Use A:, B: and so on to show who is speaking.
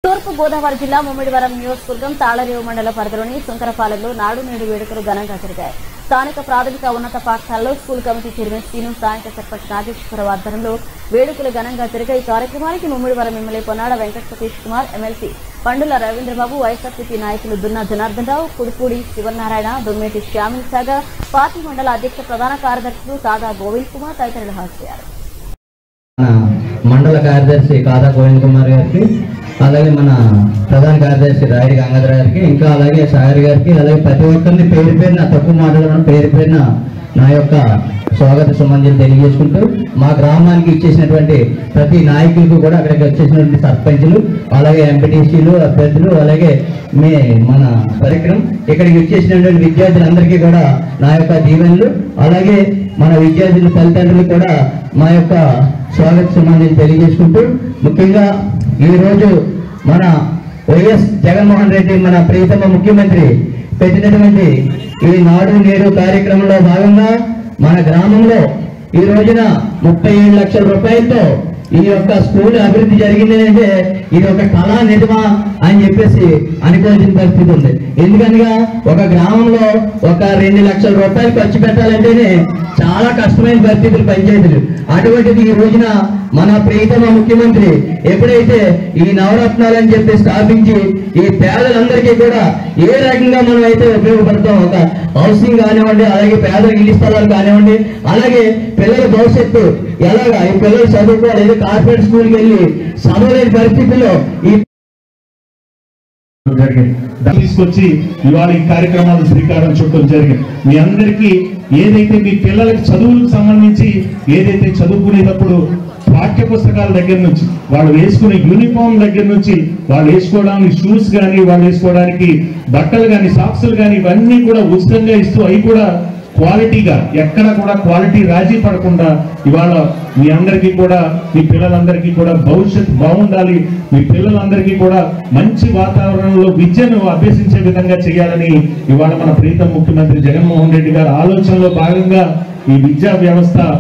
A: తూర్పు గోదావరి జిల్లా ముమ్మిడివరం నియోజకవర్గం తాళరేవు మండల పరిధిలోని శంకరపాలెంలో నాడు నేడు వేడుకలు ఘనంగా జరిగాయి స్థానిక ప్రాథమిక ఉన్నత పాఠశాలలో స్కూల్ కమిటీ చైర్మన్ శ్రీను స్థానిక సర్పంచ్ నాగేశ్వరరావు ఆధ్వర్యంలో వేడుకలు ఘనంగా జరిగాయి ఈ కార్యక్రమానికి Mummidivaram MLA Ponnada Venkata Satish Kumar MLC Pandula Ravindrababu YSRCP నాయకులు దున్నా జనార్దన్ రావు కుడుపూడి శివనారాయణ దొమ్మేటి శ్యామిల్ సాగర్ పార్టీ మండల అధ్యక్ష ప్రధాన కార్యదర్శులు సాదా గోవింద్ కుమార్ తదితరులు హాజరయ్యారు
B: మన మండల కార్యదర్శి కాదా గోవింద్ కుమార్ గారికి అలాగే మన ప్రధాన కార్యదర్శి రాయుడి గంగాధర గారికి ఇంకా అలాగే సాగర్ గారికి అలాగే ప్రతి ఒక్కరిని పేరు పేరున తక్కువ మాట్లాడడం పేరు పేరున నా యొక్క స్వాగత సుమంజలు తెలియజేసుకుంటూ మా గ్రామానికి ఇచ్చేసినటువంటి ప్రతి నాయకులకు కూడా అక్కడికి వచ్చేసినటువంటి సర్పంచులు అలాగే ఎంపీటీసీలు అభ్యర్థులు అలాగే మీ మన పరిక్రమం ఇక్కడికి వచ్చేసినటువంటి విద్యార్థులందరికీ కూడా నా యొక్క దీవెనలు అలాగే మన విద్యార్థుల తల్లిదండ్రులు కూడా మా యొక్క స్వాగత సుమాన్ని తెలియజేసుకుంటూ ముఖ్యంగా ఈ రోజు మన వైఎస్ జగన్మోహన్ రెడ్డి మన ప్రియతమ ముఖ్యమంత్రి పెట్టినటువంటి ఈ నాడు నేడు కార్యక్రమంలో భాగంగా మన గ్రామంలో ఈ రోజున ముప్పై ఏడు లక్షల రూపాయలతో ఈ యొక్క స్కూల్ అభివృద్ధి జరిగింది అంటే ఇది ఒక కళా నిజమా అని చెప్పేసి అనుకోవాల్సిన పరిస్థితి ఉంది ఎందుకనగా ఒక గ్రామంలో ఒక రెండు లక్షల రూపాయలు ఖర్చు పెట్టాలంటేనే చాలా కష్టమైన పరిస్థితులు పంచాయతీలు అటువంటిది ఈ రోజున మన ప్రియతమ ముఖ్యమంత్రి ఎప్పుడైతే ఈ నవరత్నాలు అని చెప్పి స్థాపించి ఈ పేదలందరికీ కూడా ఏ రకంగా మనం అయితే ఉపయోగపడతాం ఒక హౌసింగ్ కానివ్వండి అలాగే పేదల ఇల్లు స్థలాలు కానివ్వండి అలాగే పిల్లల భవిష్యత్తు ఎలాగా ఈ పిల్లలు చదువుకోవాలి ఏదో కార్పొరేట్ స్కూల్కి వెళ్ళి చదవలేని పరిస్థితుల్లో ఈ
C: జరిగింది దాన్ని తీసుకొచ్చి ఇవాళ ఈ కార్యక్రమాలు శ్రీకారం చుట్టడం జరిగింది మీ అందరికీ ఏదైతే మీ పిల్లలకి చదువులకు సంబంధించి ఏదైతే చదువుకునేటప్పుడు పాఠ్య పుస్తకాల దగ్గర నుంచి వాళ్ళు వేసుకునే యూనిఫామ్ దగ్గర నుంచి వాళ్ళు వేసుకోవడానికి షూస్ కానీ వాళ్ళు వేసుకోవడానికి బట్టలు కానీ సాక్సులు కానీ ఇవన్నీ కూడా ఉచితంగా ఇస్తూ అవి కూడా క్వాలిటీగా ఎక్కడ కూడా క్వాలిటీ రాజీ పడకుండా ఇవాళ మీ అందరికీ కూడా మీ పిల్లలందరికీ కూడా భవిష్యత్ బాగుండాలి మీ పిల్లలందరికీ కూడా మంచి వాతావరణంలో విద్యను అభ్యసించే విధంగా చేయాలని ఇవాళ మన ప్రీతం ముఖ్యమంత్రి జగన్మోహన్ రెడ్డి గారి ఆలోచనలో భాగంగా ఈ విద్యా వ్యవస్థ